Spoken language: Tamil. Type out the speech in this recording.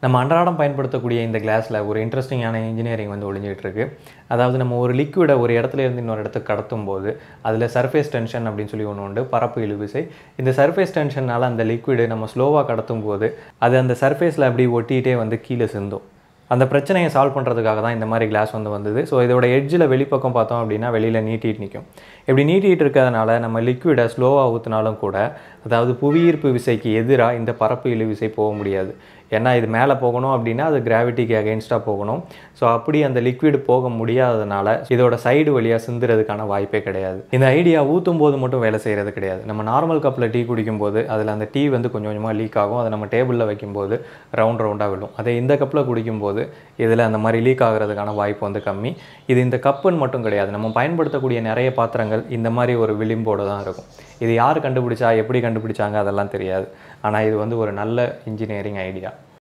நம்ம அன்றாடம் பயன்படுத்தக்கூடிய இந்த கிளாஸில் ஒரு இன்ட்ரெஸ்டிங்கான இன்ஜினியரிங் வந்து ஒளிஞ்சிட்டு இருக்கு அதாவது நம்ம ஒரு லிக்விடை ஒரு இடத்துல இருந்து இன்னொரு இடத்துக்கு கடத்தும் போது அதில் சர்ஃபேஸ் டென்ஷன் அப்படின்னு சொல்லி ஒன்று உண்டு பரப்பு இழுவிசை இந்த சர்ஃபேஸ் டென்ஷனால் அந்த லிக்விடு நம்ம ஸ்லோவாக கடத்தும் போது அது அந்த சர்ஃபேஸில் அப்படி ஒட்டிகிட்டே வந்து கீழே சிந்தும் அந்த பிரச்சனையை சால்வ் பண்ணுறதுக்காக தான் இந்த மாதிரி கிளாஸ் வந்து வந்தது ஸோ இதோட எட்ஜில் வெளிப்பக்கம் பார்த்தோம் அப்படின்னா வெளியில் நீட்டிட்டு நிற்கும் இப்படி நீட்டிகிட்டு இருக்கிறதுனால நம்ம லிக்விடை ஸ்லோவாக ஊற்றினாலும் கூட அதாவது புவியீர்ப்பு விசைக்கு எதிராக இந்த பரப்பு இழு விசை போக முடியாது ஏன்னா இது மேலே போகணும் அப்படின்னா அது கிராவிட்டிக்கு அகெயின்ஸ்டாக போகணும் ஸோ அப்படி அந்த லிக்விட் போக முடியாததுனால இதோட சைடு வழியாக சிந்துறதுக்கான வாய்ப்பே கிடையாது இந்த ஐடியா ஊற்றும் போது மட்டும் வேலை செய்கிறது கிடையாது நம்ம நார்மல் கப்பில் டீ குடிக்கும்போது அதில் அந்த டீ வந்து கொஞ்சம் கொஞ்சமாக லீக் ஆகும் அதை நம்ம டேபிளில் வைக்கும்போது ரவுண்ட் ரவுண்டாக விழும் அதே இந்த கப்பில் குடிக்கும்போது இதில் அந்த மாதிரி லீக் ஆகிறதுக்கான வாய்ப்பு வந்து கம்மி இது இந்த கப்புன்னு மட்டும் கிடையாது நம்ம பயன்படுத்தக்கூடிய நிறைய பாத்திரங்கள் இந்த மாதிரி ஒரு விளிம்போடு தான் இருக்கும் இது யார் கண்டுபிடிச்சா எப்படி கண்டுபிடிச்சாங்க அதெல்லாம் தெரியாது ஆனால் இது வந்து ஒரு நல்ல இன்ஜினியரிங் ஐடியா